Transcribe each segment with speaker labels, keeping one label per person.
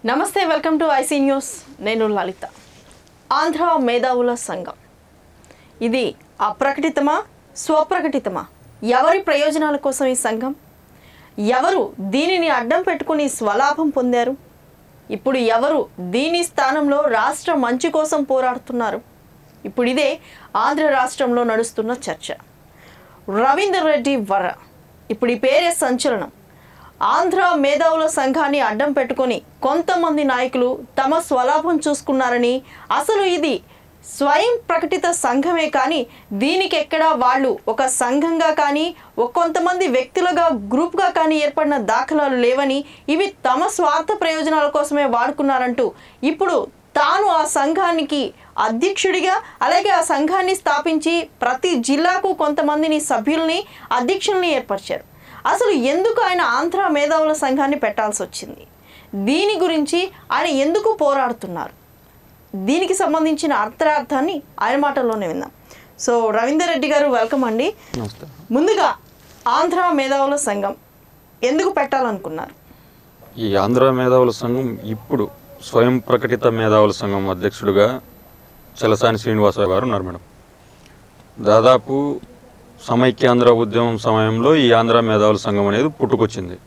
Speaker 1: నమస్తే welcome to IC news నేను లలిత ఆంధ్ర మేధావుల సంఘం ఇది అప్రకటితమా స్వప్రకటితమా ఎవరి ప్రయోజనాల కోసం ఈ సంఘం ఎవరు దీనిని అడ్డం పెట్టుకుని స్వలాభం పొందారు ఇప్పుడు ఎవరు దీని స్థానంలో రాష్ట్ర మంచి కోసం పోరాడుతున్నారు ఇప్పుడు ఇదే ఆంధ్ర రాష్ట్రంలో నడుస్తున్న చర్చ రవీందర్ రెడ్డి వర ఇప్పుడు ఈ పేరే సంచలనం ఆంధ్ర మేధావుల సంఘాన్ని అడ్డం పెట్టుకొని కొంతమంది నాయకులు తమ స్వలాభం చూసుకున్నారని అసలు ఇది స్వయం ప్రకటిత సంఘమే కానీ దీనికి ఎక్కడ వాళ్ళు ఒక సంఘంగా కానీ ఒక కొంతమంది వ్యక్తులుగా గ్రూప్గా కానీ ఏర్పడిన దాఖలాలు లేవని ఇవి తమ స్వార్థ ప్రయోజనాల కోసమే వాడుకున్నారంటూ ఇప్పుడు తాను ఆ సంఘానికి అధ్యక్షుడిగా అలాగే ఆ సంఘాన్ని స్థాపించి ప్రతి జిల్లాకు కొంతమందిని సభ్యుల్ని అధ్యక్షుల్ని ఏర్పరిచారు అసలు ఎందుకు ఆయన ఆంధ్ర మేధావుల సంఘాన్ని పెట్టాల్సి వచ్చింది దీని గురించి ఆయన ఎందుకు పోరాడుతున్నారు దీనికి సంబంధించిన అర్థార్థాన్ని ఆయన మాటల్లోనే విందాం సో రవీందర్ రెడ్డి గారు వెల్కమ్ అండి
Speaker 2: నమస్తే
Speaker 1: ముందుగా ఆంధ్ర మేధావుల సంఘం ఎందుకు పెట్టాలనుకున్నారు
Speaker 2: ఈ ఆంధ్ర మేధావుల సంఘం ఇప్పుడు స్వయం ప్రకటిత మేధావుల సంఘం అధ్యక్షుడిగా చలసాని శ్రీనివాసరావు గారు ఉన్నారు మేడం దాదాపు సమైక్యాంధ్ర ఉద్యమం సమయంలో ఈ ఆంధ్ర మేధావుల సంఘం అనేది పుట్టుకొచ్చింది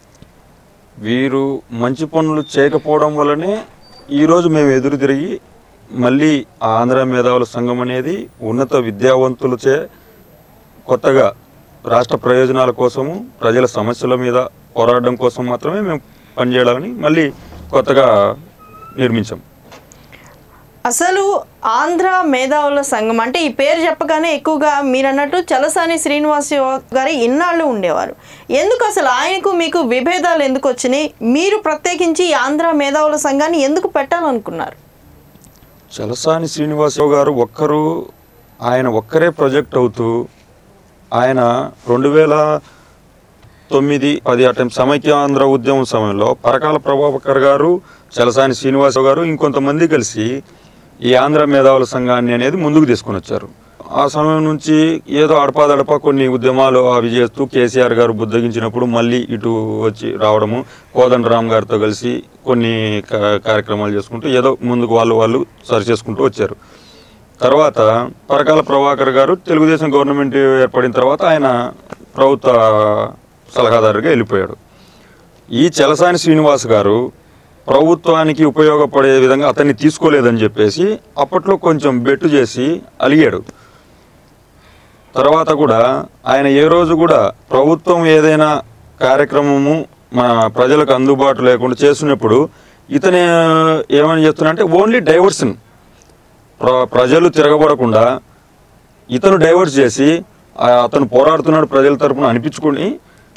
Speaker 2: వీరు మంచి పనులు చేయకపోవడం వల్లనే ఈరోజు మేము ఎదురు తిరిగి మళ్ళీ ఆ ఆంధ్ర మేధావుల సంఘం అనేది ఉన్నత విద్యావంతులచే కొత్తగా రాష్ట్ర ప్రయోజనాల కోసము ప్రజల సమస్యల మీద పోరాడడం కోసం మాత్రమే మేము పనిచేయాలని మళ్ళీ కొత్తగా నిర్మించాం
Speaker 1: అసలు ఆంధ్ర మేధావుల సంఘం అంటే ఈ పేరు చెప్పగానే ఎక్కువగా మీరు అన్నట్టు చలసాని శ్రీనివాస్ గారు ఇన్నాళ్ళు ఉండేవారు ఎందుకు అసలు ఆయనకు మీకు విభేదాలు ఎందుకు వచ్చినాయి మీరు ప్రత్యేకించి ఈ ఆంధ్ర మేధావుల సంఘాన్ని ఎందుకు పెట్టాలనుకున్నారు
Speaker 2: చలసాని శ్రీనివాసరావు గారు ఒక్కరు ఆయన ఒక్కరే ప్రొజెక్ట్ అవుతూ ఆయన రెండు వేల తొమ్మిది పది ఆ టైం సమైక్యాంధ్ర ఉద్యమం సమయంలో పరకాల ప్రభాకర్ గారు చలసాని శ్రీనివాసరావు గారు ఇంకొంతమంది కలిసి ఈ ఆంధ్ర మేధావుల సంఘాన్ని అనేది ముందుకు తీసుకొని వచ్చారు ఆ సమయం నుంచి ఏదో అడపాదడపా కొన్ని ఉద్యమాలు అవి చేస్తూ కేసీఆర్ గారు బుద్ధగించినప్పుడు మళ్ళీ ఇటు వచ్చి రావడము కోదండరామ్ గారితో కలిసి కొన్ని కా- కార్యక్రమాలు చేసుకుంటూ ఏదో ముందుకు వాళ్ళు వాళ్ళు సరి చేసుకుంటూ వచ్చారు తర్వాత పరకాల ప్రభాకర్ గారు తెలుగుదేశం గవర్నమెంట్ ఏర్పడిన తర్వాత ఆయన ప్రభుత్వ సలహాదారుగా వెళ్ళిపోయాడు ఈ చలసాని శ్రీనివాస్ గారు ప్రభుత్వానికి ఉపయోగపడే విధంగా అతన్ని తీసుకోలేదని చెప్పేసి అప్పట్లో కొంచెం బెట్టు చేసి అలిగాడు తర్వాత కూడా ఆయన ఏ రోజు కూడా ప్రభుత్వం ఏదైనా కార్యక్రమము మన ప్రజలకు అందుబాటు లేకుండా చేస్తున్నప్పుడు ఇతను ఏమని చెప్తున్నా ఓన్లీ డైవర్షన్ ప్ర ప్రజలు తిరగబడకుండా ఇతను డైవర్ట్ చేసి ఆ అతను పోరాడుతున్నాడు ప్రజల తరపున అనిపించుకొని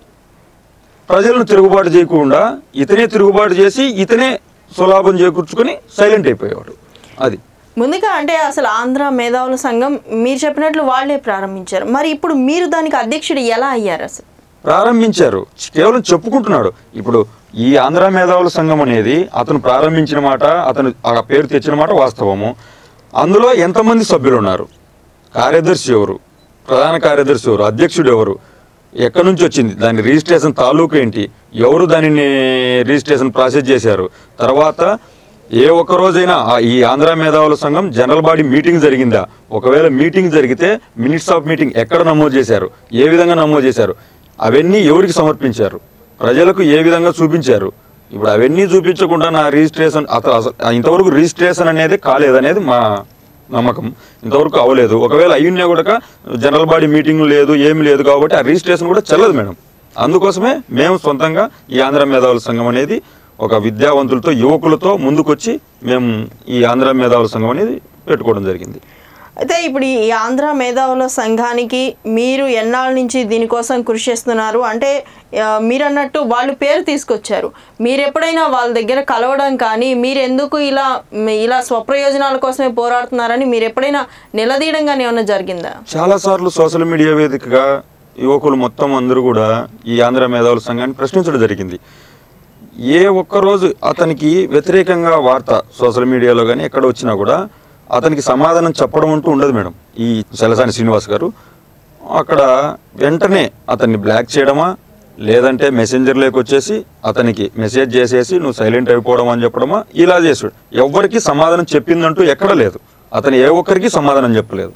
Speaker 2: ప్రజలను తిరుగుబాటు చేయకుండా ఇతనే తిరుగుబాటు చేసి ఇతనే సులాభం చేకూర్చుకొని సైలెంట్ అయిపోయేవాడు అది
Speaker 1: ముందుగా అంటే అసలు ఆంధ్ర మేధావుల సంఘం మీరు చెప్పినట్లు వాళ్ళే ప్రారంభించారు మరి ఇప్పుడు మీరు దానికి అధ్యక్షుడు ఎలా అయ్యారు అసలు
Speaker 2: ప్రారంభించారు కేవలం చెప్పుకుంటున్నాడు ఇప్పుడు ఈ ఆంధ్ర మేధావుల సంఘం అనేది అతను ప్రారంభించిన మాట అతను ఆ పేరు తెచ్చిన మాట వాస్తవము అందులో ఎంతమంది సభ్యులు ఉన్నారు కార్యదర్శి ఎవరు ప్రధాన కార్యదర్శి ఎవరు అధ్యక్షుడు ఎవరు ఎక్కడి నుంచి వచ్చింది దాని రిజిస్ట్రేషన్ తాలూకు ఏంటి ఎవరు దానిని రిజిస్ట్రేషన్ ప్రాసెస్ చేశారు తర్వాత ఏ ఒక్క రోజైనా ఆ ఈ ఆంధ్ర మేధావుల సంఘం జనరల్ బాడీ మీటింగ్ జరిగిందా ఒకవేళ మీటింగ్ జరిగితే మినిట్స్ ఆఫ్ మీటింగ్ ఎక్కడ నమోదు చేశారు ఏ విధంగా నమోదు చేశారు అవన్నీ ఎవరికి సమర్పించారు ప్రజలకు ఏ విధంగా చూపించారు ఇప్పుడు అవన్నీ చూపించకుండా నా రిజిస్ట్రేషన్ అసలు అసలు ఇంతవరకు రిజిస్ట్రేషన్ అనేది కాలేదనేది మా నమ్మకం ఇంతవరకు అవ్వలేదు ఒకవేళ అయ్యున్నా కూడా జనరల్ బాడీ మీటింగ్ లేదు ఏమీ లేదు కాబట్టి ఆ రిజిస్ట్రేషన్ కూడా చెల్లదు మేడం అందుకోసమే మేము సొంతంగా ఈ ఆంధ్ర మేధావుల సంఘం అనేది ఒక విద్యావంతులతో యువకులతో ముందుకొచ్చి మేము ఈ ఆంధ్ర మేధావుల సంఘం అనేది పెట్టుకోవడం జరిగింది
Speaker 1: అయితే ఇప్పుడు ఈ ఆంధ్ర మేధావుల సంఘానికి మీరు ఎన్నాళ్ళ నుంచి దీనికోసం కృషి చేస్తున్నారు అంటే ఆ, మీరు అన్నట్టు వాళ్ళు పేరు తీసుకొచ్చారు మీరు ఎప్పుడైనా వాళ్ళ దగ్గర కలవడం కానీ మీరు ఎందుకు ఇలా మ్, ఇలా స్వప్రయోజనాల కోసమే పోరాడుతున్నారని మీరు ఎప్పుడైనా నిలదీయడం కానీ ఏమైనా జరిగిందా
Speaker 2: చాలాసార్లు సోషల్ మీడియా వేదికగా యువకులు మొత్తం అందరూ కూడా ఈ ఆంధ్ర మేధావుల సంఘాన్ని ప్రశ్నించడం జరిగింది ఏ ఒక్క రోజు అతనికి వ్యతిరేకంగా వార్త సోషల్ మీడియాలో కానీ ఎక్కడ వచ్చినా కూడా అతనికి సమాధానం చెప్పడం అంటూ ఉండదు మేడం ఈ చలసాని శ్రీనివాస్ గారు అక్కడ వెంటనే అతన్ని బ్లాక్ చేయడమా లేదంటే మెసెంజర్లోకి వచ్చేసి అతనికి మెసేజ్ చేసేసి నువ్వు సైలెంట్ అయిపోవడం అని చెప్పడమా ఇలా చేసాడు ఎవ్వరికి సమాధానం చెప్పిందంటూ ఎక్కడ లేదు అతను ఏ ఒక్కరికి సమాధానం చెప్పలేదు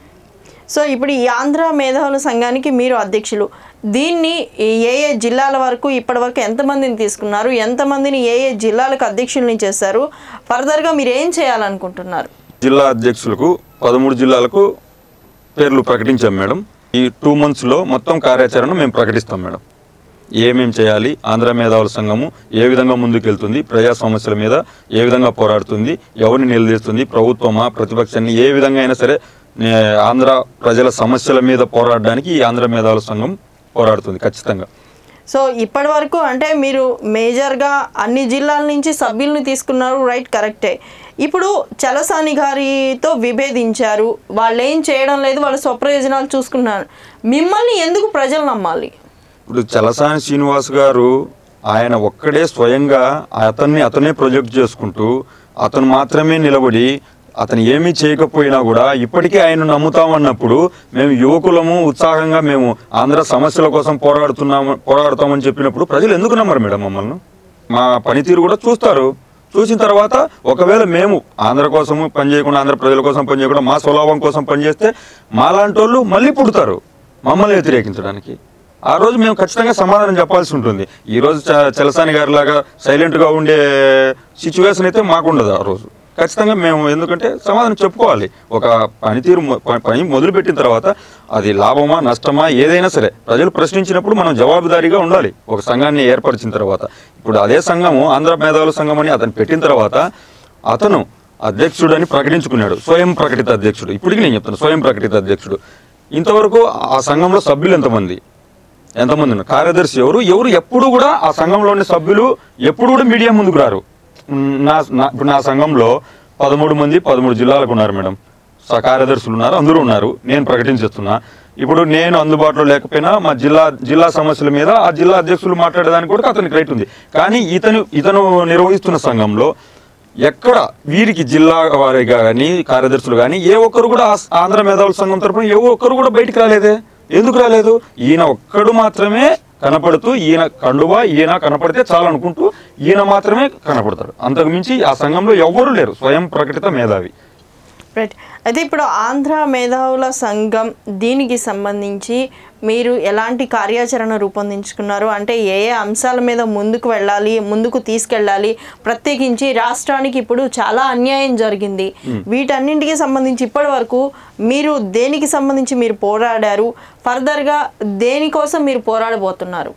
Speaker 1: సో ఇప్పుడు ఈ ఆంధ్ర మేధావుల సంఘానికి మీరు అధ్యక్షులు దీన్ని ఏ ఏ జిల్లాల వరకు ఇప్పటివరకు ఎంతమందిని తీసుకున్నారు ఎంతమందిని ఏ ఏ జిల్లాలకు అధ్యక్షుల్ని చేశారు ఫర్దర్గా మీరు ఏం చేయాలనుకుంటున్నారు
Speaker 2: జిల్లా అధ్యక్షులకు పదమూడు జిల్లాలకు పేర్లు ప్రకటించాం మేడం ఈ టూ మంత్స్లో మొత్తం కార్యాచరణ మేము ప్రకటిస్తాం మేడం ఏమేం చేయాలి ఆంధ్ర మేధావుల సంఘము ఏ విధంగా ముందుకెళ్తుంది ప్రజా సమస్యల మీద ఏ విధంగా పోరాడుతుంది ఎవరిని నిలదీస్తుంది ప్రభుత్వమా ప్రతిపక్షాన్ని ఏ విధంగా అయినా సరే నే- ఆంధ్ర ప్రజల సమస్యల మీద పోరాడడానికి ఈ ఆంధ్ర మేధావుల సంఘం పోరాడుతుంది ఖచ్చితంగా
Speaker 1: సో ఇప్పటి వరకు అంటే మీరు మేజర్గా అన్ని జిల్లాల నుంచి సభ్యుల్ని తీసుకున్నారు రైట్ కరెక్టే ఇప్పుడు చలసాని గారితో విభేదించారు వాళ్ళు ఏం చేయడం లేదు వాళ్ళ స్వప్రయోజనాలు చూసుకున్నారు మిమ్మల్ని ఎందుకు ప్రజలు నమ్మాలి
Speaker 2: ఇప్పుడు చలసాని శ్రీనివాస్ గారు ఆయన ఒక్కడే స్వయంగా అతన్ని అతనే ప్రొజెక్ట్ చేసుకుంటూ అతను మాత్రమే నిలబడి అతను ఏమీ చేయకపోయినా కూడా ఇప్పటికీ ఆయన నమ్ముతామన్నప్పుడు మేము యువకులము ఉత్సాహంగా మేము ఆంధ్ర సమస్యల కోసం పోరాడుతున్నాము పోరాడుతామని చెప్పినప్పుడు ప్రజలు ఎందుకు నమ్మరు మేడం మమ్మల్ని మా పనితీరు కూడా చూస్తారు చూసిన తర్వాత ఒకవేళ మేము ఆంధ్ర కోసము పనిచేయకుండా ఆంధ్ర ప్రజల కోసం పనిచేయకుండా మా స్వలాభం కోసం పనిచేస్తే మాలాంటి వాళ్ళు మళ్ళీ పుడతారు మమ్మల్ని వ్యతిరేకించడానికి ఆ రోజు మేము ఖచ్చితంగా సమాధానం చెప్పాల్సి ఉంటుంది ఈ రోజు చ- చలసాని గారి లాగా సైలెంట్గా ఉండే సిచ్యువేషన్ అయితే మాకుండదు ఆ రోజు ఖచ్చితంగా మేము ఎందుకంటే సమాధానం చెప్పుకోవాలి ఒక పనితీరు మొ- ప- పని మొదలుపెట్టిన తర్వాత అది లాభమా నష్టమా ఏదైనా సరే ప్రజలు ప్రశ్నించినప్పుడు మనం జవాబుదారీగా ఉండాలి ఒక సంఘాన్ని ఏర్పరిచిన తర్వాత ఇప్పుడు అదే సంఘము ఆంధ్ర మేధావుల సంఘం అని అతను పెట్టిన తర్వాత అతను అధ్యక్షుడని ప్రకటించుకున్నాడు స్వయం ప్రకటిత అధ్యక్షుడు ఇప్పటికి నేను చెప్తాను స్వయం ప్రకటిత అధ్యక్షుడు ఇంతవరకు ఆ సంఘంలో సభ్యులు ఎంతమంది ఎంతమంది ఉన్నారు కార్యదర్శి ఎవరు ఎవరు ఎప్పుడు కూడా ఆ సంఘంలోని సభ్యులు ఎప్పుడు కూడా మీడియా ముందుకు రారు ఉమ్, నా నా- ఇప్పుడు నా సంఘంలో పదమూడు మంది పదమూడు జిల్లాలకు ఉన్నారు మేడం స- కార్యదర్శులు ఉన్నారు అందరూ ఉన్నారు నేను ప్రకటించేస్తున్నా ఇప్పుడు నేను అందుబాటులో లేకపోయినా మా జిల్లా జిల్లా సమస్యల మీద ఆ జిల్లా అధ్యక్షులు మాట్లాడేదానికి కూడా అతనికి రైట్ ఉంది కానీ ఇతను ఇతను నిర్వహిస్తున్న సంఘంలో ఎక్కడ వీరికి జిల్లా వారిగా కానీ కార్యదర్శులు కానీ ఏ ఒక్కరు కూడా ఆ- ఆంధ్ర మేధావుల సంఘం తరపున ఏ ఒక్కరు కూడా బయటికి రాలేదే ఎందుకు రాలేదు ఈయన ఒక్కడు మాత్రమే కనపడుతూ ఈయన కండువా ఈయన కనపడితే చాలు అనుకుంటూ ఈయన మాత్రమే కనపడతాడు అంతకు మించి ఆ సంఘంలో ఎవ్వరూ లేరు స్వయం ప్రకటిత మేధావి
Speaker 1: రైట్ అయితే ఇప్పుడు ఆంధ్ర మేధావుల సంఘం దీనికి సంబంధించి మీరు ఎలాంటి కార్యాచరణ రూపొందించుకున్నారు అంటే ఏ ఏ అంశాల మీద ముందుకు వెళ్ళాలి ముందుకు తీసుకెళ్ళాలి ప్రత్యేకించి రాష్ట్రానికి ఇప్పుడు చాలా అన్యాయం జరిగింది వీటన్నింటికి సంబంధించి ఇప్పటి వరకు మీరు దేనికి సంబంధించి మీరు పోరాడారు ఫర్దర్గా దేనికోసం మీరు పోరాడబోతున్నారు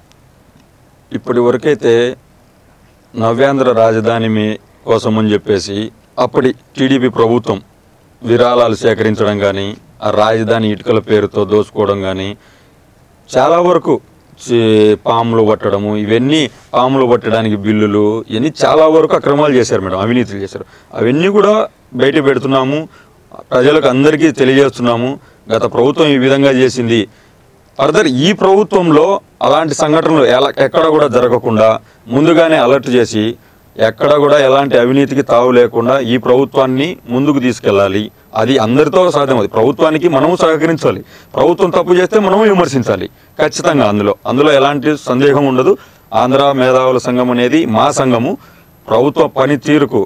Speaker 2: ఇప్పటి వరకైతే నవ్యాంధ్ర రాజధాని మీ కోసం అని చెప్పేసి అప్పటి టీడీపీ ప్రభుత్వం విరాళాలు సేకరించడం కానీ ఆ రాజధాని ఇటుకల పేరుతో దోచుకోవడం కానీ చాలా వరకు చే- పాములు పట్టడము ఇవన్నీ పాములు పట్టడానికి బిల్లులు ఇవన్నీ చాలా వరకు అక్రమాలు చేశారు మేడం అవినీతులు చేశారు అవన్నీ కూడా బయట పెడుతున్నాము ప్రజలకు అందరికీ తెలియజేస్తున్నాము గత ప్రభుత్వం ఈ విధంగా చేసింది ఫర్దర్ ఈ ప్రభుత్వంలో అలాంటి సంఘటనలు ఎలా ఎక్కడ కూడా జరగకుండా ముందుగానే అలర్ట్ చేసి ఎక్కడ కూడా ఎలాంటి అవినీతికి తావు లేకుండా ఈ ప్రభుత్వాన్ని ముందుకు తీసుకెళ్ళాలి అది అందరితో సాధ్యం అది ప్రభుత్వానికి మనము సహకరించాలి ప్రభుత్వం తప్పు చేస్తే మనము విమర్శించాలి ఖచ్చితంగా అందులో అందులో ఎలాంటి సందేహం ఉండదు ఆంధ్ర మేధావుల సంఘం అనేది మా సంఘము ప్రభుత్వ పనితీరుకు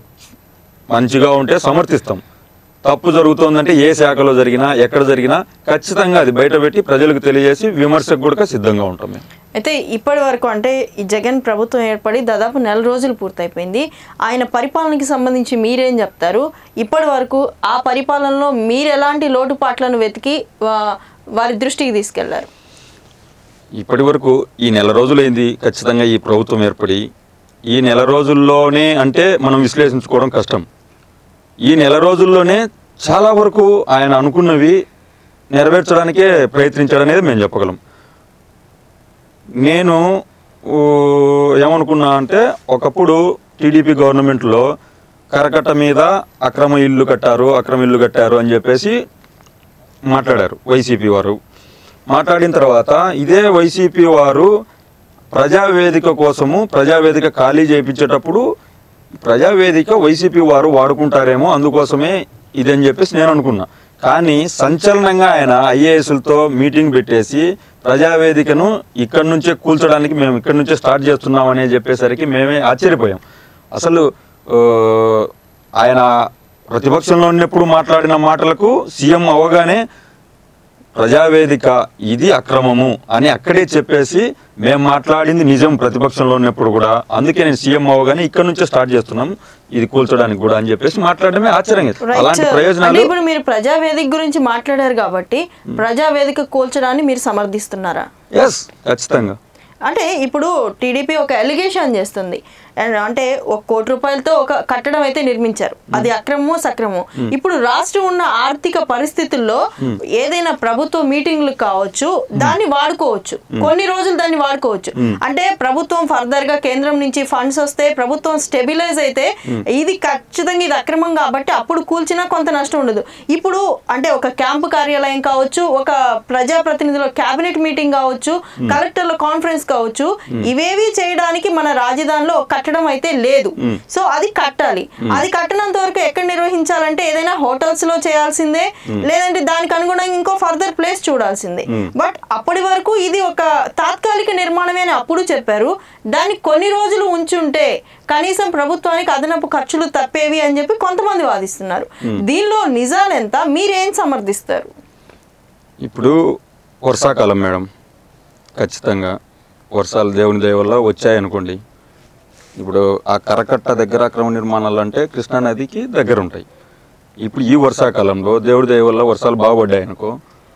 Speaker 2: మంచిగా ఉంటే సమర్థిస్తాం తప్పు జరుగుతోందంటే ఏ శాఖలో జరిగినా ఎక్కడ జరిగినా ఖచ్చితంగా అది బయటపెట్టి ప్రజలకు తెలియజేసి విమర్శకు కూడా సిద్ధంగా ఉంటాం మేము
Speaker 1: అయితే ఇప్పటి వరకు అంటే ఈ జగన్ ప్రభుత్వం ఏర్పడి దాదాపు నెల రోజులు పూర్తయిపోయింది ఆయన పరిపాలనకి సంబంధించి మీరేం చెప్తారు ఇప్పటి వరకు ఆ పరిపాలనలో మీరు ఎలాంటి లోటుపాట్లను వెతికి వా- వారి దృష్టికి తీసుకెళ్లారు
Speaker 2: ఇప్పటి వరకు ఈ నెల రోజులైంది ఖచ్చితంగా ఈ ప్రభుత్వం ఏర్పడి ఈ నెల రోజుల్లోనే అంటే మనం విశ్లేషించుకోవడం కష్టం ఈ నెల రోజుల్లోనే చాలా వరకు ఆయన అనుకున్నవి నెరవేర్చడానికే ప్రయత్నించాడు అనేది మేము చెప్పగలం నేను ఊ, ఏమనుకున్నా అంటే ఒకప్పుడు టీడీపీ గవర్నమెంట్లో కరకట్ట మీద అక్రమ ఇల్లు కట్టారు అక్రమ ఇల్లు కట్టారు అని చెప్పేసి మాట్లాడారు వైసీపీ వారు మాట్లాడిన తర్వాత ఇదే వైసీపీ వారు ప్రజావేదిక కోసము ప్రజావేదిక ఖాళీ చేయించేటప్పుడు ప్రజావేదిక వైసీపీ వారు వాడుకుంటారేమో అందుకోసమే ఇదని చెప్పేసి నేను అనుకున్నా కానీ సంచలనంగా ఆయన ఐఏఎస్లతో మీటింగ్ పెట్టేసి ప్రజావేదికను ఇక్కడి నుంచే కూల్చడానికి మేము ఇక్కడి నుంచే స్టార్ట్ చేస్తున్నాం అని చెప్పేసరికి మేమే ఆశ్చర్యపోయాం అసలు ఆ, ఆయన ప్రతిపక్షంలో ఉన్నప్పుడు మాట్లాడిన మాటలకు సీఎం అవగానే ప్రజావేదిక ఇది అక్రమము అని అక్కడే చెప్పేసి మేము మాట్లాడింది నిజం ప్రతిపక్షంలో ఉన్నప్పుడు కూడా అందుకే నేను సీఎం అవగానే ఇక్కడ నుంచే స్టార్ట్ చేస్తున్నాం ఇది కూల్చడానికి కూడా అని చెప్పేసి మాట్లాడమే ఆశ్చర్యంగా
Speaker 1: రైట్
Speaker 2: అలాంటి
Speaker 1: అంటే
Speaker 2: ప్రయోజనాలు
Speaker 1: ఇప్పుడు మీరు ప్రజావేదిక గురించి మాట్లాడారు కాబట్టి ప్రజావేదిక కూల్చడాన్ని మీరు సమర్థిస్తున్నారా
Speaker 2: ఎస్ ఖచ్చితంగా
Speaker 1: అంటే ఇప్పుడు టీడీపీ ఒక ఎలిగేషన్ చేస్తుంది అండ్ అంటే ఒక కోటి రూపాయలతో ఒక కట్టడం అయితే నిర్మించారు అది అక్రమము సక్రమము ఇప్పుడు రాష్ట్రం ఉన్న ఆర్థిక పరిస్థితుల్లో ఏదైనా ప్రభుత్వ మీటింగ్లు కావచ్చు దాన్ని వాడుకోవచ్చు కొన్ని రోజులు దాన్ని వాడుకోవచ్చు అంటే ప్రభుత్వం ఫర్దర్ గా కేంద్రం నుంచి ఫండ్స్ వస్తే ప్రభుత్వం స్టెబిలైజ్ అయితే ఇది ఖచ్చితంగా ఇది అక్రమం కాబట్టి అప్పుడు కూల్చినా కొంత నష్టం ఉండదు ఇప్పుడు అంటే ఒక క్యాంపు కార్యాలయం కావచ్చు ఒక ప్రజాప్రతినిధుల కేబినెట్ మీటింగ్ కావచ్చు కలెక్టర్ల కాన్ఫరెన్స్ కావచ్చు ఇవేవి చేయడానికి మన రాజధానిలో ఒక కట్టడం అయితే లేదు సో అది కట్టాలి అది కట్టనంత వరకు ఎక్కడ నిర్వహించాలంటే ఏదైనా హోటల్స్ లో చేయాల్సిందే లేదంటే దానికి అనుగుణంగా ఇంకో ఫర్దర్ ప్లేస్ చూడాల్సిందే బట్ అప్పటి వరకు ఇది ఒక తాత్కాలిక నిర్మాణమే అని అప్పుడు చెప్పారు దాన్ని కొన్ని రోజులు ఉంచుంటే కనీసం ప్రభుత్వానికి అదనపు ఖర్చులు తప్పేవి అని చెప్పి కొంతమంది వాదిస్తున్నారు దీనిలో నిజాలు ఎంత మీరేం సమర్థిస్తారు
Speaker 2: ఇప్పుడు వర్షాకాలం మేడం ఖచ్చితంగా వర్షాలు దేవుని దయ వల్ల వచ్చాయనుకోండి ఇప్పుడు ఆ కరకట్ట దగ్గర అక్రమ నిర్మాణాలు అంటే కృష్ణా నదికి దగ్గర ఉంటాయి ఇప్పుడు ఈ వర్షాకాలంలో దేవుడి దయ వల్ల వర్షాలు బాగుపడ్డాయి అనుకో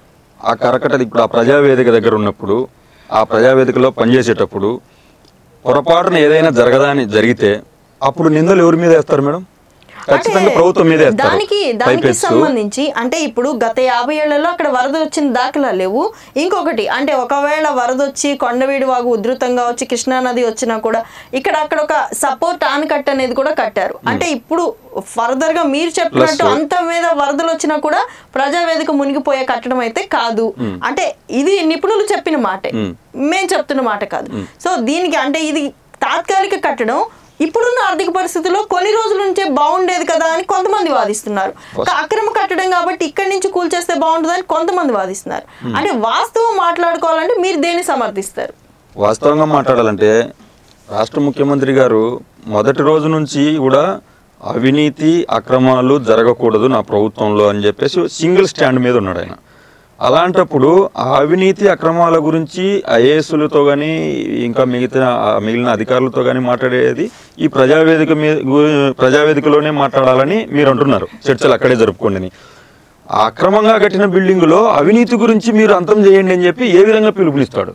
Speaker 2: ఆ కరకట్ట ఇప్పుడు ఆ ప్రజావేదిక దగ్గర ఉన్నప్పుడు ఆ ప్రజావేదికలో పనిచేసేటప్పుడు పొరపాటున ఏదైనా జరగదాని జరిగితే అప్పుడు నిందలు ఎవరి మీద వేస్తారు మేడం ఖచ్చితంగా
Speaker 1: అంటే
Speaker 2: ప్రభుత్వం మీద వేస్తారు
Speaker 1: దానికి దానికి
Speaker 2: పైపెచ్చు.
Speaker 1: సంబంధించి అంటే ఇప్పుడు గత యాభై ఏళ్లలో అక్కడ వరద వచ్చిన దాఖలా లేవు ఇంకొకటి అంటే ఒకవేళ వరద వచ్చి కొండవీడి వాగు ఉధృతంగా వచ్చి కృష్ణా నది వచ్చినా కూడా ఇక్కడ అక్కడ ఒక సపోర్ట్ ఆనకట్ట అనేది కూడా కట్టారు అంటే ఇప్పుడు ఫర్దర్ గా మీరు చెప్పినట్టు
Speaker 2: Plus-
Speaker 1: అంత మీద వరదలు వచ్చినా కూడా ప్రజావేదిక మునిగిపోయే కట్టడం అయితే కాదు అంటే ఇది నిపుణులు చెప్పిన మాటే
Speaker 2: మ్.
Speaker 1: మేము చెప్తున్న మాట కాదు సో దీనికి అంటే ఇది తాత్కాలిక కట్టడం ఇప్పుడున్న ఆర్థిక పరిస్థితుల్లో కొన్ని రోజుల నుంచే బాగుండేది కదా అని కొంతమంది వాదిస్తున్నారు క- అక్రమ కట్టడం కాబట్టి ఇక్కడి నుంచి కూల్చేస్తే బాగుంటుందని కొంతమంది వాదిస్తున్నారు అంటే వాస్తవం మాట్లాడుకోవాలంటే మీరు దేన్ని సమర్థిస్తారు
Speaker 2: వాస్తవంగా మాట్లాడాలంటే రాష్ట్ర ముఖ్యమంత్రి గారు మొదటి రోజు నుంచి కూడా అవినీతి అక్రమాలు జరగకూడదు నా ప్రభుత్వంలో అని చెప్పేసి సింగిల్ స్టాండ్ మీద ఉన్నాడు ఆయన అలాంటప్పుడు ఆ అవినీతి అక్రమాల గురించి ఐఏఎస్లతో కానీ ఇంకా మిగతా ఆ మిగిలిన అధికారులతో కానీ మాట్లాడేది ఈ ప్రజావేదిక మీద గు- ప్రజావేదికలోనే మాట్లాడాలని మీరు అంటున్నారు చర్చలు అక్కడే జరుపుకోండి అని. ఆ అక్రమంగా కట్టిన బిల్డింగులో అవినీతి గురించి మీరు అంతం చేయండి అని చెప్పి ఏ విధంగా పిలుపునిస్తాడు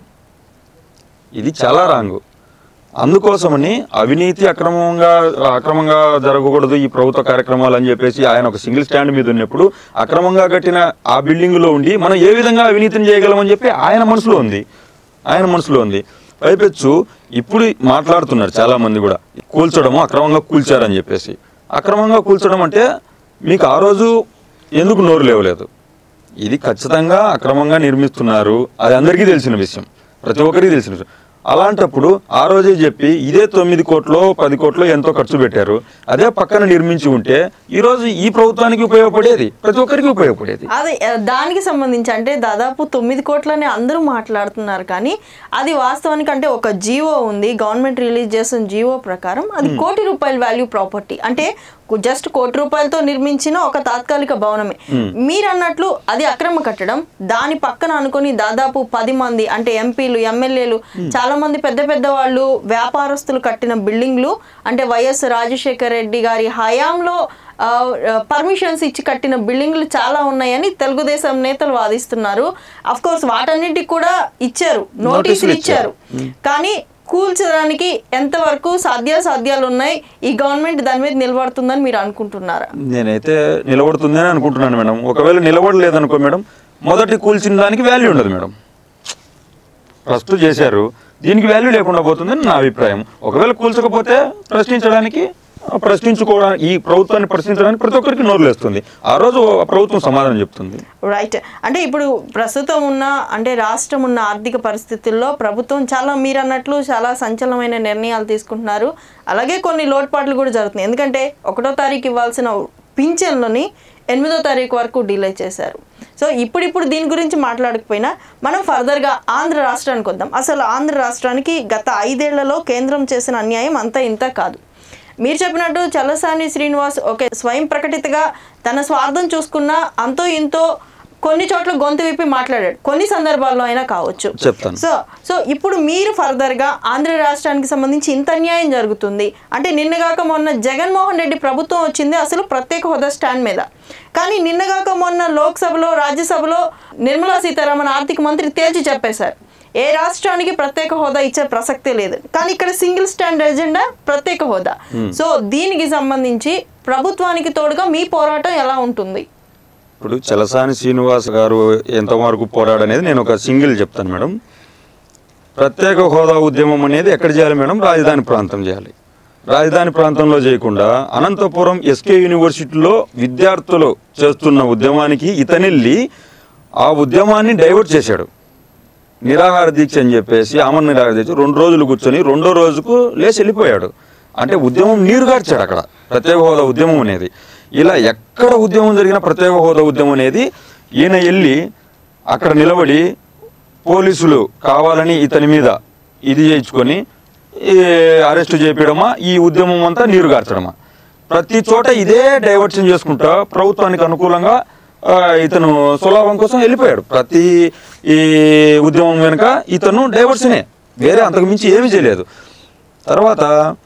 Speaker 2: ఇది చాలా రాంగు అందుకోసమని అవినీతి అక్రమంగా అక్రమంగా జరగకూడదు ఈ ప్రభుత్వ కార్యక్రమాలు అని చెప్పేసి ఆయన ఒక సింగిల్ స్టాండ్ మీద ఉన్నప్పుడు అక్రమంగా కట్టిన ఆ బిల్డింగ్లో ఉండి మనం ఏ విధంగా అవినీతిని చేయగలమని చెప్పి ఆయన మనసులో ఉంది ఆయన మనసులో ఉంది పైపెచ్చు ఇప్పుడు మాట్లాడుతున్నారు చాలా మంది కూడా కూల్చడము అక్రమంగా కూల్చారని చెప్పేసి అక్రమంగా కూల్చడం అంటే మీకు ఆ రోజు ఎందుకు నోరు లేవలేదు ఇది ఖచ్చితంగా అక్రమంగా నిర్మిస్తున్నారు అది అందరికీ తెలిసిన విషయం ప్రతి ఒక్కరికి తెలిసిన విషయం అలాంటప్పుడు ఆ రోజే చెప్పి ఇదే తొమ్మిది కోట్లో పది కోట్లో ఎంతో ఖర్చు పెట్టారు అదే పక్కన నిర్మించి ఉంటే ఈ రోజు ఈ ప్రభుత్వానికి ఉపయోగపడేది ప్రతి ఒక్కరికి ఉపయోగపడేది
Speaker 1: అదే ఆ, దానికి సంబంధించి అంటే దాదాపు తొమ్మిది కోట్లని అందరూ మాట్లాడుతున్నారు కానీ అది వాస్తవానికి అంటే ఒక జీవో ఉంది గవర్నమెంట్ రిలీజ్ చేసిన జీవో ప్రకారం అది కోటి రూపాయల వాల్యూ ప్రాపర్టీ అంటే జస్ట్ కోటి రూపాయలతో నిర్మించిన ఒక తాత్కాలిక భవనమే మీరు అన్నట్లు అది అక్రమ కట్టడం దాని పక్కన అనుకొని దాదాపు పది మంది అంటే ఎంపీలు ఎమ్మెల్యేలు చాలా మంది పెద్ద పెద్ద వాళ్ళు వ్యాపారస్తులు కట్టిన బిల్డింగ్లు అంటే వైఎస్ రాజశేఖర రెడ్డి గారి హయాంలో పర్మిషన్స్ ఇచ్చి కట్టిన బిల్డింగ్లు చాలా ఉన్నాయని తెలుగుదేశం నేతలు వాదిస్తున్నారు అఫ్ కోర్స్ వాటన్నిటికి కూడా ఇచ్చారు నోటీసులు ఇచ్చారు కానీ కూల్చడానికి ఎంతవరకు సాధ్యాసాధ్యాలు ఉన్నాయి ఈ గవర్నమెంట్ దాని మీద నిలబడుతుందని మీరు అనుకుంటున్నారా
Speaker 2: నేనైతే నిలబడుతుందని అనుకుంటున్నాను మేడం ఒకవేళ నిలబడలేదనుకో మేడం మొదటి కూల్చిన దానికి వాల్యూ ఉండదు మేడం ఫస్ట్ చేశారు దీనికి వాల్యూ లేకుండా పోతుందని నా అభిప్రాయం ఒకవేళ కూల్చకపోతే ప్రశ్నించడానికి ఆ, ప్రశ్నించుకోవడానికి ఈ ప్రభుత్వాన్ని ప్రశ్నించడానికి ప్రతి ఒక్కరికి నోరు లేస్తుంది ఆ రోజు ఆ ప్రభుత్వం సమాధానం చెప్తుంది
Speaker 1: రైట్ అంటే ఇప్పుడు ప్రస్తుతం ఉన్న అంటే రాష్ట్రం ఉన్న ఆర్థిక పరిస్థితుల్లో ప్రభుత్వం చాలా మీరు అన్నట్లు చాలా సంచలనమైన నిర్ణయాలు తీసుకుంటున్నారు అలాగే కొన్ని లోటుపాట్లు కూడా జరుగుతున్నాయి ఎందుకంటే ఒకటో తారీఖు ఇవ్వాల్సిన పింఛన్లని ఎనిమిదో తారీఖు వరకు డిలే చేశారు సో ఇప్పుడిప్పుడు దీని గురించి మాట్లాడకపోయినా మనం ఫర్దర్గా ఆంధ్ర రాష్ట్రానికి వద్దాం అసలు ఆంధ్ర రాష్ట్రానికి గత ఐదేళ్లలో కేంద్రం చేసిన అన్యాయం అంతా ఇంత కాదు మీరు చెప్పినట్టు చల్లసాని శ్రీనివాస్ ఓకే స్వయం ప్రకటితగా తన స్వార్థం చూసుకున్న అంతో ఇంతో కొన్ని చోట్ల గొంతు విప్పి మాట్లాడాడు కొన్ని సందర్భాల్లో అయినా కావచ్చు
Speaker 2: చెప్తాను
Speaker 1: సో సో ఇప్పుడు మీరు ఫర్దర్గా ఆంధ్ర రాష్ట్రానికి సంబంధించి ఇంత అన్యాయం జరుగుతుంది అంటే నిన్నగాక మొన్న జగన్మోహన్ రెడ్డి ప్రభుత్వం వచ్చింది అసలు ప్రత్యేక హోదా స్టాండ్ మీద కానీ నిన్నగాక మొన్న లోక్సభలో రాజ్యసభలో నిర్మలా సీతారామన్ ఆర్థిక మంత్రి తేల్చి చెప్పేశారు ఏ రాష్ట్రానికి ప్రత్యేక హోదా ఇచ్చే ప్రసక్తే లేదు కానీ ఇక్కడ సింగిల్ స్టాండ్ ఎజెండా ప్రత్యేక హోదా సో దీనికి సంబంధించి ప్రభుత్వానికి తోడుగా మీ పోరాటం ఎలా ఉంటుంది
Speaker 2: ఇప్పుడు చలసాని శ్రీనివాస్ గారు ఎంతవరకు పోరాడనేది నేను ఒక సింగిల్ చెప్తాను మేడం ప్రత్యేక హోదా ఉద్యమం అనేది ఎక్కడ చేయాలి మేడం రాజధాని ప్రాంతం చేయాలి రాజధాని ప్రాంతంలో చేయకుండా అనంతపురం ఎస్కే యూనివర్సిటీలో విద్యార్థులు చేస్తున్న ఉద్యమానికి ఇతనెళ్ళి ఆ ఉద్యమాన్ని డైవర్ట్ చేశాడు నిరాహార దీక్ష అని చెప్పేసి ఆమరణ నిరాహార దీక్ష రెండు రోజులు కూర్చొని రెండో రోజుకు లేచి వెళ్ళిపోయాడు అంటే ఉద్యమం నీరు గార్చాడు అక్కడ ప్రత్యేక హోదా ఉద్యమం అనేది ఇలా ఎక్కడ ఉద్యమం జరిగినా ప్రత్యేక హోదా ఉద్యమం అనేది ఈయన వెళ్ళి అక్కడ నిలబడి పోలీసులు కావాలని ఇతని మీద ఇది చేయించుకొని ఈ అరెస్ట్ చేయడమా ఈ ఉద్యమం అంతా నీరు గార్చడమా ప్రతి చోట ఇదే డైవర్షన్ చేసుకుంటా ప్రభుత్వానికి అనుకూలంగా ఆ, ఇతను సులాభం కోసం వెళ్ళిపోయాడు ప్రతి ఈ ఉద్యమం వెనుక ఇతను డైవర్షనే వేరే అంతకు మించి ఏమీ చేయలేదు తర్వాత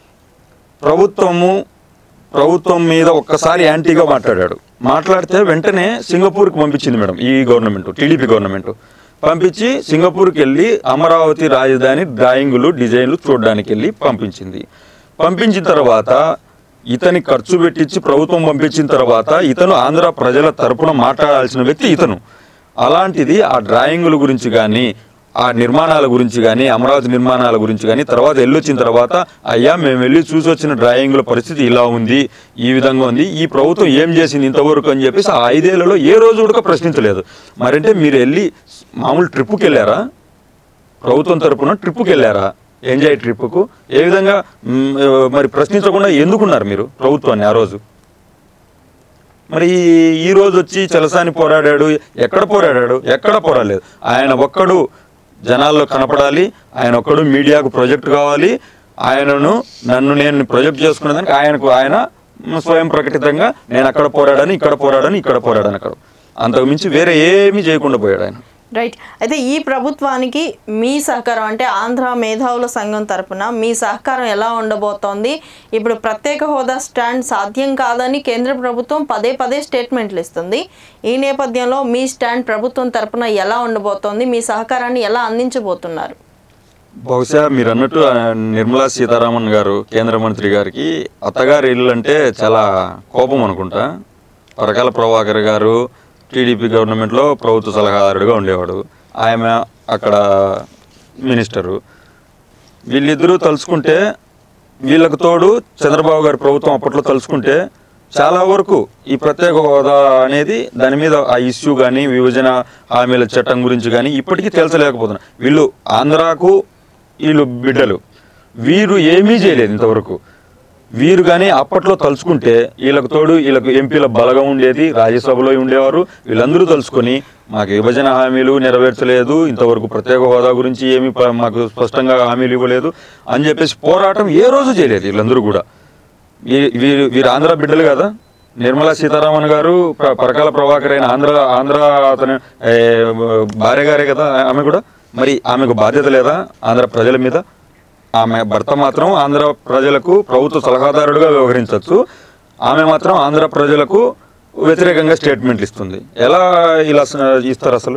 Speaker 2: ప్రభుత్వము ప్రభుత్వం మీద ఒక్కసారి యాంటీగా మాట్లాడాడు మాట్లాడితే వెంటనే సింగపూర్కి పంపించింది మేడం ఈ గవర్నమెంట్ టీడీపీ గవర్నమెంట్ పంపించి సింగపూర్కి వెళ్ళి అమరావతి రాజధాని డ్రాయింగులు డిజైన్లు చూడడానికి వెళ్ళి పంపించింది పంపించిన తర్వాత ఇతని ఖర్చు పెట్టించి ప్రభుత్వం పంపించిన తర్వాత ఇతను ఆంధ్ర ప్రజల తరపున మాట్లాడాల్సిన వ్యక్తి ఇతను అలాంటిది ఆ డ్రాయింగుల గురించి కానీ ఆ నిర్మాణాల గురించి కానీ అమరావతి నిర్మాణాల గురించి కానీ తర్వాత వెళ్ళొచ్చిన తర్వాత అయ్యా మేము వెళ్ళి చూసి వచ్చిన డ్రాయింగుల పరిస్థితి ఇలా ఉంది ఈ విధంగా ఉంది ఈ ప్రభుత్వం ఏం చేసింది ఇంతవరకు అని చెప్పేసి ఆ ఐదేళ్లలో ఏ రోజు కూడా ప్రశ్నించలేదు మరంటే మీరు వెళ్ళి మామూలు ట్రిప్పుకి వెళ్ళారా ప్రభుత్వం తరపున ట్రిప్పుకి వెళ్ళారా ఎంజాయ్ ట్రిప్పుకు ఏ విధంగా మ్, మరి ప్రశ్నించకుండా ఎందుకున్నారు మీరు ప్రభుత్వాన్ని ఆ రోజు మరి ఈ రోజు వచ్చి చలసాని పోరాడాడు ఎక్కడ పోరాడాడు ఎక్కడ పోరాడలేదు ఆయన ఒక్కడు జనాల్లో కనపడాలి ఆయన ఒక్కడు మీడియాకు ప్రొజెక్ట్ కావాలి ఆయనను నన్ను నేను ప్రొజెక్ట్ చేసుకునేదానికి ఆయనకు ఆయన స్వయం ప్రకటితంగా నేను అక్కడ పోరాడాను ఇక్కడ పోరాడాను ఇక్కడ పోరాడాను అక్కడ అంతకు మించి వేరే ఏమీ చేయకుండా పోయాడు ఆయన
Speaker 1: రైట్ అయితే ఈ ప్రభుత్వానికి మీ సహకారం అంటే ఆంధ్ర మేధావుల సంఘం తరపున మీ సహకారం ఎలా ఉండబోతోంది ఇప్పుడు ప్రత్యేక హోదా స్టాండ్ సాధ్యం కాదని కేంద్ర ప్రభుత్వం పదే పదే స్టేట్మెంట్లు ఇస్తుంది ఈ నేపథ్యంలో మీ స్టాండ్ ప్రభుత్వం తరపున ఎలా ఉండబోతోంది మీ సహకారాన్ని ఎలా అందించబోతున్నారు
Speaker 2: బహుశా మీరు అన్నట్టు ఆ, నిర్మలా సీతారామన్ గారు కేంద్ర మంత్రి గారికి అత్తగారి ఇల్లు అంటే చాలా కోపం అనుకుంటా పరకాల ప్రభాకర్ గారు టీడీపీ గవర్నమెంట్లో ప్రభుత్వ సలహాదారుడిగా ఉండేవాడు ఆమె అక్కడ మినిస్టరు వీళ్ళిద్దరూ తలుచుకుంటే వీళ్ళకు తోడు చంద్రబాబు గారి ప్రభుత్వం అప్పట్లో తలుచుకుంటే చాలా వరకు ఈ ప్రత్యేక హోదా అనేది దాని మీద ఆ ఇష్యూ కానీ విభజన హామీల చట్టం గురించి కానీ ఇప్పటికీ తేల్చలేకపోతున్నారు వీళ్ళు ఆంధ్రాకు వీళ్ళు బిడ్డలు వీరు ఏమీ చేయలేదు ఇంతవరకు వీరు కానీ అప్పట్లో తలుచుకుంటే వీళ్ళకు తోడు వీళ్ళకు ఎంపీల బలగం ఉండేది రాజ్యసభలో ఉండేవారు వీళ్ళందరూ తలుచుకొని మాకు విభజన హామీలు నెరవేర్చలేదు ఇంతవరకు ప్రత్యేక హోదా గురించి ఏమీ ప- మాకు స్పష్టంగా హామీలు ఇవ్వలేదు అని చెప్పేసి పోరాటం ఏ రోజు చేయలేదు వీళ్ళందరూ కూడా వీ- వీరు వీరు ఆంధ్ర బిడ్డలు కదా నిర్మలా సీతారామన్ గారు ప్ర- పరకాల ప్రభాకర్ అయిన ఆంధ్ర ఆంధ్ర అతను ఏ, భార్య గారే కదా ఆమె కూడా మరి ఆమెకు బాధ్యత లేదా ఆంధ్ర ప్రజల మీద ఆమె భర్త మాత్రం ఆంధ్ర ప్రజలకు ప్రభుత్వ సలహాదారుడుగా వ్యవహరించవచ్చు ఆమె మాత్రం ఆంధ్ర ప్రజలకు వ్యతిరేకంగా స్టేట్మెంట్లు ఇస్తుంది ఎలా ఇలా స- ఇస్తారు అసలు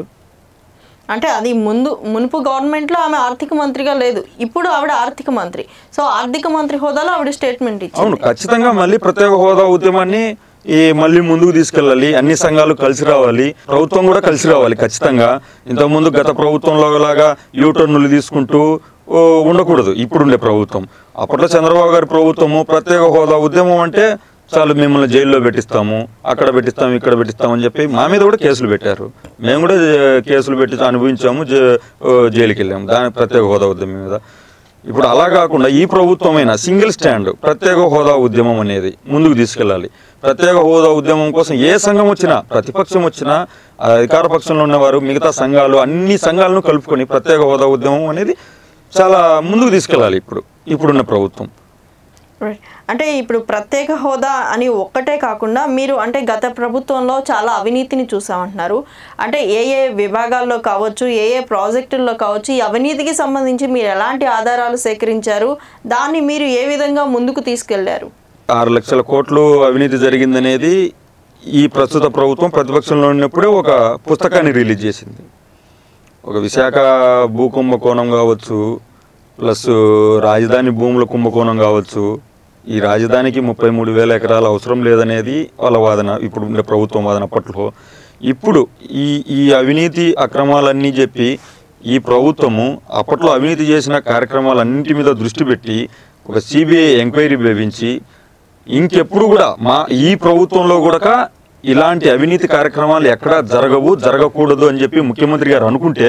Speaker 1: అంటే అది ముందు మునుపు గవర్నమెంట్లో ఆమె ఆర్థిక మంత్రిగా లేదు ఇప్పుడు ఆవిడ ఆర్థిక మంత్రి సో ఆర్థిక మంత్రి హోదాలో ఆవిడ స్టేట్మెంట్ ఇచ్చింది
Speaker 2: అవును ఖచ్చితంగా మళ్ళీ ప్రత్యేక హోదా ఉద్యమాన్ని ఈ మళ్ళీ ముందుకు తీసుకెళ్ళాలి అన్ని సంఘాలు కలిసి రావాలి ప్రభుత్వం కూడా కలిసి రావాలి ఖచ్చితంగా ఇంతకుముందు గత ప్రభుత్వంలో లాగా యూటర్నులు తీసుకుంటూ ఓ, ఉండకూడదు ఇప్పుడుండే ప్రభుత్వం అప్పట్లో చంద్రబాబు గారి ప్రభుత్వము ప్రత్యేక హోదా ఉద్యమం అంటే చాలు మిమ్మల్ని జైల్లో పెట్టిస్తాము అక్కడ పెట్టిస్తాము ఇక్కడ పెట్టిస్తాము అని చెప్పి మా మీద కూడా కేసులు పెట్టారు మేము కూడా జే- కేసులు పెట్టి అనుభవించాము జే- ఓ, జైలుకి వెళ్ళాము దాని ప్రత్యేక హోదా ఉద్యమం మీద ఇప్పుడు అలా కాకుండా ఈ ప్రభుత్వమైన సింగిల్ స్టాండ్ ప్రత్యేక హోదా ఉద్యమం అనేది ముందుకు తీసుకెళ్ళాలి ప్రత్యేక హోదా ఉద్యమం కోసం ఏ సంఘం వచ్చినా ప్రతిపక్షం వచ్చినా ఆ అధికార పక్షంలో ఉన్నవారు మిగతా సంఘాలు అన్ని సంఘాలను కలుపుకొని ప్రత్యేక హోదా ఉద్యమం అనేది చాలా ముందుకు తీసుకెళ్ళాలి ఇప్పుడు ఇప్పుడున్న ప్రభుత్వం
Speaker 1: Right. అంటే ఇప్పుడు ప్రత్యేక హోదా అని ఒక్కటే కాకుండా మీరు అంటే గత ప్రభుత్వంలో చాలా అవినీతిని చూసామంటున్నారు అంటే ఏ ఏ విభాగాల్లో కావచ్చు ఏ ఏ ప్రాజెక్టుల్లో కావచ్చు ఈ అవినీతికి సంబంధించి మీరు ఎలాంటి ఆధారాలు సేకరించారు దాన్ని మీరు ఏ విధంగా ముందుకు తీసుకెళ్లారు
Speaker 2: ఆరు లక్షల కోట్లు అవినీతి జరిగిందనేది ఈ ప్రస్తుత ప్రభుత్వం ప్రతిపక్షంలో ఉన్నప్పుడే ఒక పుస్తకాన్ని రిలీజ్ చేసింది ఒక విశాఖ భూ కుంభకోణం కావచ్చు ప్లస్ రాజధాని భూముల కుంభకోణం కావచ్చు ఈ రాజధానికి ముప్పై మూడు వేల ఎకరాలు అవసరం లేదనేది వాళ్ళ వాదన ఇప్పుడు ఉండే ప్రభుత్వం వాదన అప్పట్లో ఇప్పుడు ఈ ఈ అవినీతి అక్రమాలన్నీ చెప్పి ఈ ప్రభుత్వము అప్పట్లో అవినీతి చేసిన కార్యక్రమాలన్నింటి మీద దృష్టి పెట్టి ఒక సిబిఐ ఎంక్వైరీ వేయించి ఇంకెప్పుడు కూడా మా ఈ ప్రభుత్వంలో కూడా ఇలాంటి అవినీతి కార్యక్రమాలు ఎక్కడా జరగవు జరగకూడదు అని చెప్పి ముఖ్యమంత్రి గారు అనుకుంటే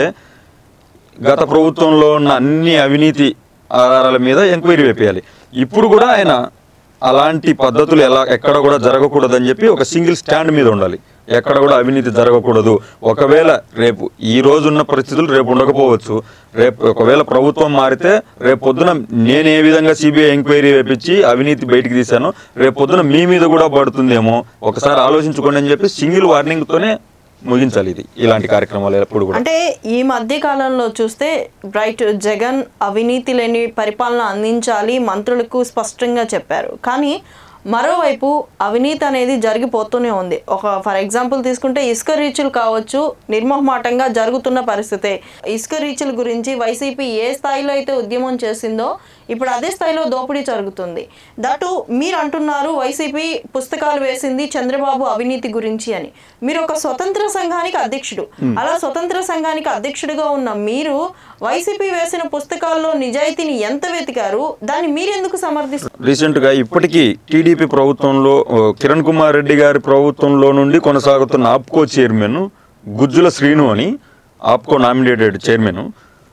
Speaker 2: గత ప్రభుత్వంలో ఉన్న అన్ని అవినీతి ఆధారాల మీద ఎంక్వైరీ వేపేయాలి ఇప్పుడు కూడా ఆయన అలాంటి పద్ధతులు ఎలా ఎక్కడ కూడా జరగకూడదని చెప్పి ఒక సింగిల్ స్టాండ్ మీద ఉండాలి ఎక్కడ కూడా అవినీతి జరగకూడదు ఒకవేళ రేపు ఈ రోజున్న పరిస్థితులు రేపు ఉండకపోవచ్చు రేపు ఒకవేళ ప్రభుత్వం మారితే రేపు పొద్దున నేను ఏ విధంగా సిబిఐ ఎంక్వైరీ వేపించి అవినీతి బయటికి తీశానో రేపు పొద్దున మీ మీద కూడా పడుతుందేమో ఒకసారి ఆలోచించుకోండి అని చెప్పి సింగిల్ వార్నింగ్తోనే ముగించాలి ఇది ఇలాంటి కార్యక్రమాలు ఎప్పుడు కూడా
Speaker 1: అంటే ఈ మధ్య కాలంలో చూస్తే రైట్ జగన్ అవినీతి లేని పరిపాలన అందించాలి మంత్రులకు స్పష్టంగా చెప్పారు కానీ మరోవైపు అవినీతి అనేది జరిగిపోతూనే ఉంది ఒక ఫర్ ఎగ్జాంపుల్ తీసుకుంటే ఇసుక రీచులు కావచ్చు నిర్మోహమాటంగా జరుగుతున్న పరిస్థితే ఇసుక రీచుల గురించి వైసీపీ ఏ స్థాయిలో అయితే ఉద్యమం చేసిందో ఇప్పుడు అదే స్థాయిలో దోపిడీ జరుగుతుంది దటు మీరు అంటున్నారు వైసీపీ పుస్తకాలు వేసింది చంద్రబాబు అవినీతి గురించి అని మీరు ఒక స్వతంత్ర సంఘానికి అధ్యక్షుడు అలా స్వతంత్ర సంఘానికి అధ్యక్షుడిగా ఉన్న మీరు వైసీపీ వేసిన పుస్తకాల్లో నిజాయితీని ఎంత వెతికారు దాన్ని మీరెందుకు సమర్థిస్తారు
Speaker 2: రీసెంట్గా ఇప్పటికీ టీడీపీ ప్రభుత్వంలో ఓ, కిరణ్ కుమార్ రెడ్డి గారి ప్రభుత్వంలో నుండి కొనసాగుతున్న ఆప్కో చైర్మన్ గుజ్జుల శ్రీను అని ఆప్కో నామినేటెడ్ చైర్మన్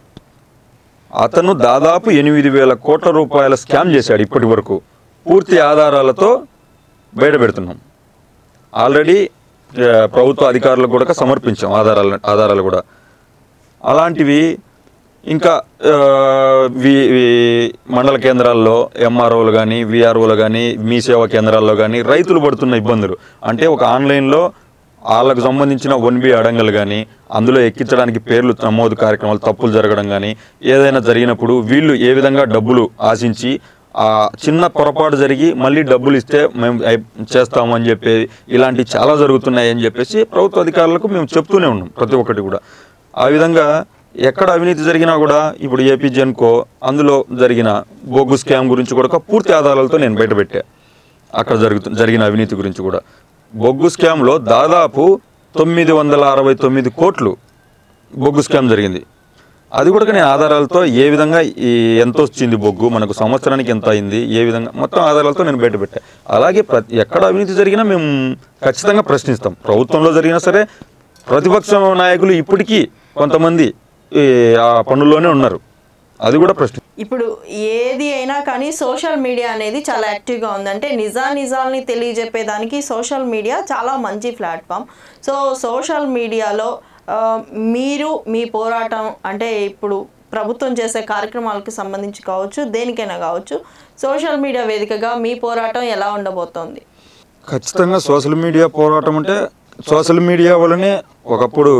Speaker 2: అతను దాదాపు ఎనిమిది వేల కోట్ల రూపాయల స్కామ్ చేశాడు ఇప్పటి వరకు పూర్తి ఆధారాలతో బయటపెడుతున్నాం ఆల్రెడీ ఆ, ప్రభుత్వ అధికారులకు కూడా సమర్పించాం ఆధారాలు ఆధారాలు కూడా అలాంటివి ఇంకా ఆ, వి- వి- మండల కేంద్రాల్లో ఎంఆర్ఓలు కానీ విఆర్ఓలు కానీ మీ సేవా కేంద్రాల్లో కానీ రైతులు పడుతున్న ఇబ్బందులు అంటే ఒక ఆన్లైన్లో వాళ్ళకు సంబంధించిన వన్ బి అడంగలు కానీ అందులో ఎక్కించడానికి పేర్లు నమోదు కార్యక్రమాలు తప్పులు జరగడం కానీ ఏదైనా జరిగినప్పుడు వీళ్ళు ఏ విధంగా డబ్బులు ఆశించి ఆ చిన్న పొరపాటు జరిగి మళ్ళీ డబ్బులు ఇస్తే మేము అయి- చేస్తాము అని చెప్పి ఇలాంటివి చాలా జరుగుతున్నాయి అని చెప్పేసి ప్రభుత్వ అధికారులకు మేము చెప్తూనే ఉన్నాం ప్రతి ఒక్కటి కూడా ఆ విధంగా ఎక్కడ అవినీతి జరిగినా కూడా ఇప్పుడు ఏపీ జెన్కో అందులో జరిగిన బొగ్గు స్కామ్ గురించి కూడా పూర్తి ఆధారాలతో నేను బయటపెట్టా అక్కడ జరుగుతు జరిగిన అవినీతి గురించి కూడా బొగ్గు స్కామ్లో దాదాపు తొమ్మిది వందల అరవై తొమ్మిది కోట్లు బొగ్గు స్కామ్ జరిగింది అది కూడా నేను ఆధారాలతో ఏ విధంగా ఈ ఎంత వచ్చింది బొగ్గు మనకు సంవత్సరానికి ఎంత అయింది ఏ విధంగా మొత్తం ఆధారాలతో నేను బయటపెట్టా అలాగే ప్రతి ఎక్కడ అవినీతి జరిగినా మేము ఖచ్చితంగా ప్రశ్నిస్తాం ప్రభుత్వంలో జరిగినా సరే ప్రతిపక్ష నాయకులు ఇప్పటికీ కొంతమంది ఈ ఆ పనుల్లోనే ఉన్నారు అది కూడా ప్రశ్న
Speaker 1: ఇప్పుడు ఏది అయినా కానీ సోషల్ మీడియా అనేది చాలా యాక్టివ్గా ఉంది అంటే నిజా నిజాల్ని తెలియజెప్పేదానికి సోషల్ మీడియా చాలా మంచి ప్లాట్ఫామ్ సో సోషల్ మీడియాలో ఆ, మీరు మీ పోరాటం అంటే ఇప్పుడు ప్రభుత్వం చేసే కార్యక్రమాలకు సంబంధించి కావచ్చు దేనికైనా కావచ్చు సోషల్ మీడియా వేదికగా మీ పోరాటం ఎలా ఉండబోతోంది
Speaker 2: ఖచ్చితంగా సోషల్ మీడియా పోరాటం అంటే సోషల్ మీడియా వల్లనే ఒకప్పుడు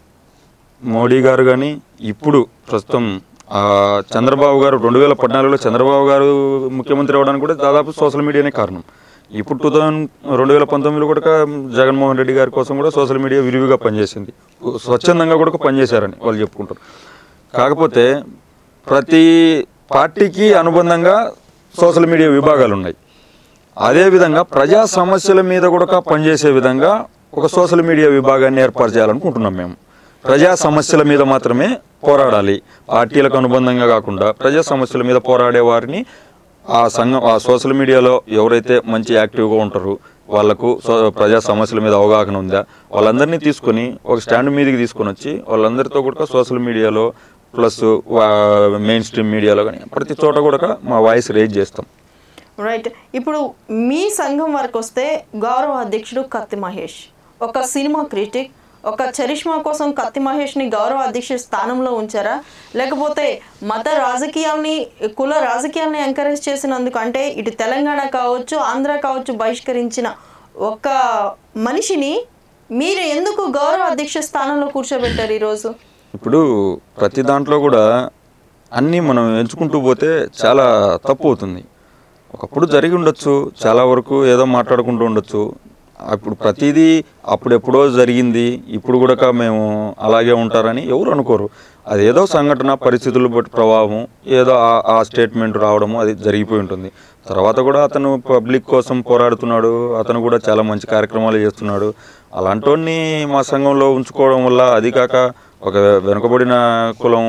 Speaker 2: మోడీ గారు కానీ ఇప్పుడు ప్రస్తుతం ఆ, చంద్రబాబు గారు రెండు వేల పద్నాలుగులో చంద్రబాబు గారు ముఖ్యమంత్రి అవ్వడానికి కూడా దాదాపు సోషల్ మీడియానే కారణం ఇప్పుడు టూ థౌజండ్ రెండు వేల పంతొమ్మిదిలో కూడా జగన్మోహన్ రెడ్డి గారి కోసం కూడా సోషల్ మీడియా విరివిగా పనిచేసింది స్వచ్ఛందంగా కూడా పనిచేశారని వాళ్ళు చెప్పుకుంటారు కాకపోతే ప్రతి పార్టీకి అనుబంధంగా సోషల్ మీడియా విభాగాలు ఉన్నాయి అదేవిధంగా ప్రజా సమస్యల మీద కూడా పనిచేసే విధంగా ఒక సోషల్ మీడియా విభాగాన్ని ఏర్పాటు చేయాలనుకుంటున్నాం మేము ప్రజా సమస్యల మీద మాత్రమే పోరాడాలి పార్టీలకు అనుబంధంగా కాకుండా ప్రజా సమస్యల మీద పోరాడే వారిని ఆ సంఘం ఆ సోషల్ మీడియాలో ఎవరైతే మంచి యాక్టివ్గా ఉంటారో వాళ్ళకు సో ప్రజా సమస్యల మీద అవగాహన ఉందా వాళ్ళందరినీ తీసుకొని ఒక స్టాండ్ మీదకి తీసుకొని వచ్చి వాళ్ళందరితో కూడా సోషల్ మీడియాలో ప్లస్ మెయిన్ స్ట్రీమ్ మీడియాలో కానీ ప్రతి చోట కూడా మా వాయిస్ రేజ్ చేస్తాం
Speaker 1: రైట్ ఇప్పుడు మీ సంఘం వరకు వస్తే గౌరవ అధ్యక్షుడు కత్తి మహేష్ ఒక సినిమా క్రిటిక్ ఒక చరిష్మా కోసం కత్తి మహేష్ని గౌరవ అధ్యక్షుడి స్థానంలో ఉంచారా లేకపోతే మత రాజకీయాల్ని కుల రాజకీయాల్ని ఎంకరేజ్ చేసినందుకు అంటే ఇటు తెలంగాణ కావచ్చు ఆంధ్ర కావచ్చు బహిష్కరించిన ఒక మనిషిని మీరు ఎందుకు గౌరవ అధ్యక్ష స్థానంలో కూర్చోబెట్టారు ఈరోజు
Speaker 2: ఇప్పుడు ప్రతి దాంట్లో కూడా అన్నీ మనం ఎంచుకుంటూ పోతే చాలా తప్పు అవుతుంది ఒకప్పుడు జరిగి ఉండొచ్చు చాలా వరకు ఏదో మాట్లాడుకుంటూ ఉండొచ్చు అప్పుడు ప్రతిదీ అప్పుడెప్పుడో జరిగింది ఇప్పుడు కూడా మేము అలాగే ఉంటారని ఎవరు అనుకోరు అది ఏదో సంఘటన పరిస్థితులు బట్టి ప్రభావం ఏదో ఆ- ఆ స్టేట్మెంట్ రావడము అది జరిగిపోయి ఉంటుంది తర్వాత కూడా అతను పబ్లిక్ కోసం పోరాడుతున్నాడు అతను కూడా చాలా మంచి కార్యక్రమాలు చేస్తున్నాడు అలాంటి మా సంఘంలో ఉంచుకోవడం వల్ల అది కాక ఒక వెనుకబడిన కులం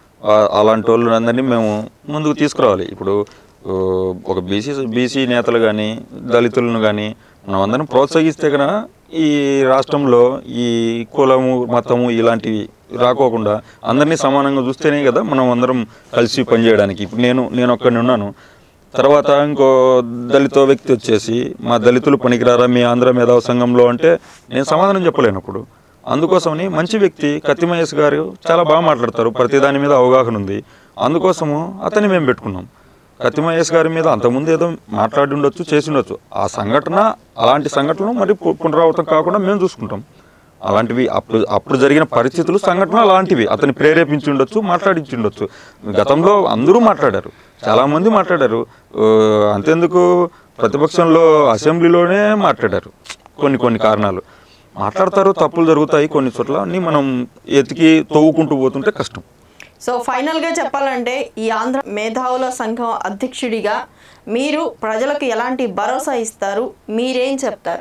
Speaker 2: ఆ- అలాంటి వాళ్ళు అందరినీ మేము ముందుకు తీసుకురావాలి ఇప్పుడు ఆ, ఒక బీసీ బీసీ నేతలు కానీ దళితులను కానీ మనం అందరం ప్రోత్సహిస్తే కనుక ఈ రాష్ట్రంలో ఈ కులము మతము ఇలాంటివి రాకోకుండా అందరినీ సమానంగా చూస్తేనే కదా మనం అందరం కలిసి పనిచేయడానికి ఇప్పుడు నేను నేను ఒక్కడిని ఉన్నాను తర్వాత ఇంకో దళిత వ్యక్తి వచ్చేసి మా దళితులు పనికిరారా మీ ఆంధ్ర మేధావ సంఘంలో అంటే నేను సమాధానం చెప్పలేను అప్పుడు అందుకోసమని మంచి వ్యక్తి కత్తి మహేష్ గారు చాలా బాగా మాట్లాడతారు ప్రతి దాని మీద అవగాహన ఉంది అందుకోసము అతన్ని మేము పెట్టుకున్నాం కత్తి మహేష్ గారి మీద అంతకుముందు ఏదో మాట్లాడి ఉండొచ్చు చేసి ఉండొచ్చు ఆ సంఘటన అలాంటి సంఘటనలు మరి పు- పునరావృతం కాకుండా మేము చూసుకుంటాం అలాంటివి అప్పుడు అప్పుడు జరిగిన పరిస్థితులు సంఘటనలు అలాంటివి అతన్ని ప్రేరేపించి ఉండొచ్చు మాట్లాడించి ఉండొచ్చు గతంలో అందరూ మాట్లాడారు చాలా మంది మాట్లాడారు ఆ, అంతెందుకు ప్రతిపక్షంలో అసెంబ్లీలోనే మాట్లాడారు కొన్ని కొన్ని కారణాలు మాట్లాడతారు తప్పులు జరుగుతాయి కొన్ని చోట్ల అన్ని మనం ఎతికి తవ్వుకుంటూ పోతుంటే కష్టం
Speaker 1: సో ఫైనల్గా చెప్పాలంటే ఈ ఆంధ్ర మేధావుల సంఘం అధ్యక్షుడిగా మీరు ప్రజలకు ఎలాంటి భరోసా ఇస్తారు మీరేం చెప్తారు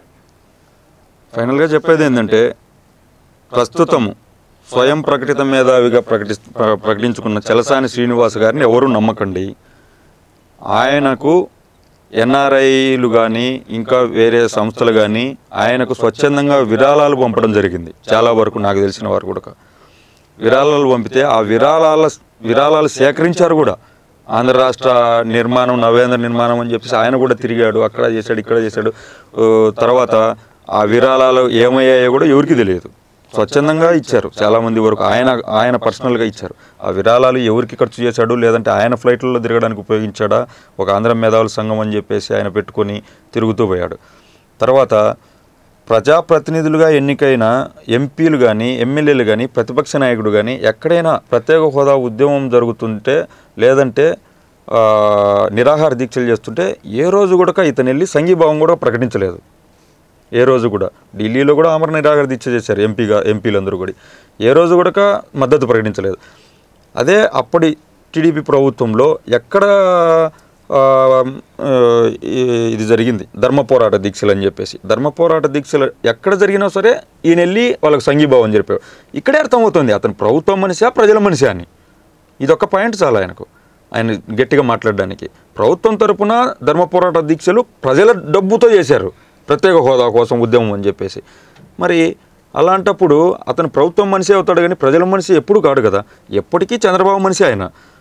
Speaker 2: ఫైనల్గా చెప్పేది ఏంటంటే ప్రస్తుతము స్వయం ప్రకటిత మేధావిగా ప్రకటి ప్ర- ప్రకటించుకున్న చలసాని శ్రీనివాస్ గారిని ఎవరు నమ్మకండి ఆయనకు ఎన్ఆర్ఐలు కానీ ఇంకా వేరే సంస్థలు కానీ ఆయనకు స్వచ్ఛందంగా విరాళాలు పంపడం జరిగింది చాలా వరకు నాకు తెలిసిన వారు కూడా విరాళాలు పంపితే ఆ విరాళాల విరాళాలు సేకరించారు కూడా ఆంధ్ర రాష్ట్ర నిర్మాణం నవేంద్ర నిర్మాణం అని చెప్పేసి ఆయన కూడా తిరిగాడు అక్కడ చేశాడు ఇక్కడ చేశాడు ఓ, తర్వాత ఆ విరాళాలు ఏమయ్యాయో కూడా ఎవరికి తెలియదు స్వచ్ఛందంగా ఇచ్చారు చాలా మంది వరకు ఆయన ఆయన పర్సనల్గా ఇచ్చారు ఆ విరాళాలు ఎవరికి ఖర్చు చేశాడు లేదంటే ఆయన ఫ్లైట్లలో తిరగడానికి ఉపయోగించాడా ఒక ఆంధ్ర మేధావుల సంఘం అని చెప్పేసి ఆయన పెట్టుకొని తిరుగుతూ పోయాడు తర్వాత ప్రజాప్రతినిధులుగా ఎన్నికైన ఎంపీలు కానీ ఎమ్మెల్యేలు కానీ ప్రతిపక్ష నాయకుడు కానీ ఎక్కడైనా ప్రత్యేక హోదా ఉద్యమం జరుగుతుంటే లేదంటే ఆ, నిరాహార దీక్షలు చేస్తుంటే ఏ రోజు కూడా ఇతను వెళ్ళి సంఘీభావం కూడా ప్రకటించలేదు ఏ రోజు కూడా ఢిల్లీలో కూడా ఆమరణ నిరాహార దీక్ష చేశారు ఎంపీగా ఎంపీలందరూ కూడా ఏ రోజు కూడా మద్దతు ప్రకటించలేదు అదే అప్పటి టీడీపీ ప్రభుత్వంలో ఎక్కడ ఆ, ఆ, ఈ- ఇది జరిగింది ధర్మ పోరాట దీక్షలు అని చెప్పేసి ధర్మ పోరాట దీక్షలు ఎక్కడ జరిగినా సరే ఈయన వెళ్ళి వాళ్ళకి సంఘీభావం జరిపాడు ఇక్కడే అర్థమవుతుంది అతను ప్రభుత్వం మనిషా ప్రజల మనిషా అని ఇదొక పాయింట్ చాలా ఆయనకు ఆయన గట్టిగా మాట్లాడడానికి ప్రభుత్వం తరపున ధర్మ పోరాట దీక్షలు ప్రజల డబ్బుతో చేశారు ప్రత్యేక హోదా కోసం ఉద్యమం అని చెప్పేసి మరి అలాంటప్పుడు అతను ప్రభుత్వం మనిషి అవుతాడు కానీ ప్రజల మనిషి ఎప్పుడు కాడు కదా ఎప్పటికీ చంద్రబాబు మనిషి ఆయన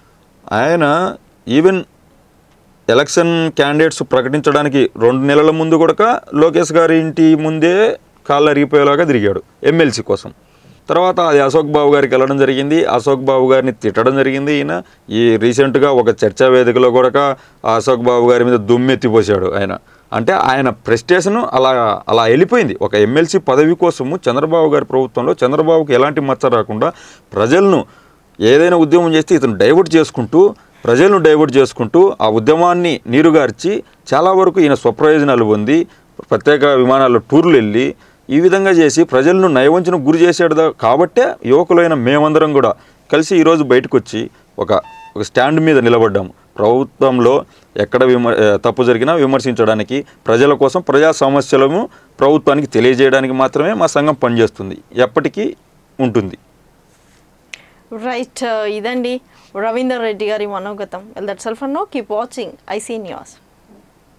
Speaker 2: ఆయన ఈవెన్ ఎలక్షన్ క్యాండిడేట్స్ ప్రకటించడానికి రెండు నెలల ముందు కూడా లోకేష్ గారి ఇంటి ముందే కాళ్ళు అరిగిపోయేలాగా తిరిగాడు ఎమ్మెల్సీ కోసం తర్వాత అది అశోక్ బాబు గారికి వెళ్ళడం జరిగింది అశోక్ బాబు గారిని తిట్టడం జరిగింది ఈయన ఈ రీసెంట్గా ఒక చర్చా వేదికలో కూడా ఆ అశోక్ బాబు గారి మీద దుమ్మెత్తిపోసాడు ఆయన అంటే ఆయన ప్రెస్టేషన్ అలా అలా వెళ్ళిపోయింది ఒక ఎమ్మెల్సీ పదవి కోసము చంద్రబాబు గారి ప్రభుత్వంలో చంద్రబాబుకి ఎలాంటి మచ్చ రాకుండా ప్రజలను ఏదైనా ఉద్యమం చేస్తే ఇతను డైవర్ట్ చేసుకుంటూ ప్రజలను డైవర్ట్ చేసుకుంటూ ఆ ఉద్యమాన్ని నీరుగార్చి చాలా వరకు ఈయన స్వప్రయోజనాలు పొంది ప్రత్యేక విమానాల్లో టూర్లు వెళ్ళి ఈ విధంగా చేసి ప్రజలను నయవంచనకు గురి చేసాడు దా- కాబట్టే యువకులైన మేమందరం కూడా కలిసి ఈరోజు బయటకు వచ్చి ఒక ఒక స్టాండ్ మీద నిలబడ్డాము ప్రభుత్వంలో ఎక్కడ విమ ఏ, తప్పు జరిగినా విమర్శించడానికి ప్రజల కోసం ప్రజా సమస్యలను ప్రభుత్వానికి తెలియజేయడానికి మాత్రమే మా సంఘం పనిచేస్తుంది ఎప్పటికీ ఉంటుంది
Speaker 1: రైట్ ఇదండి రవీందర్ రెడ్డి గారి మనోగతం well that self no keep watching IC news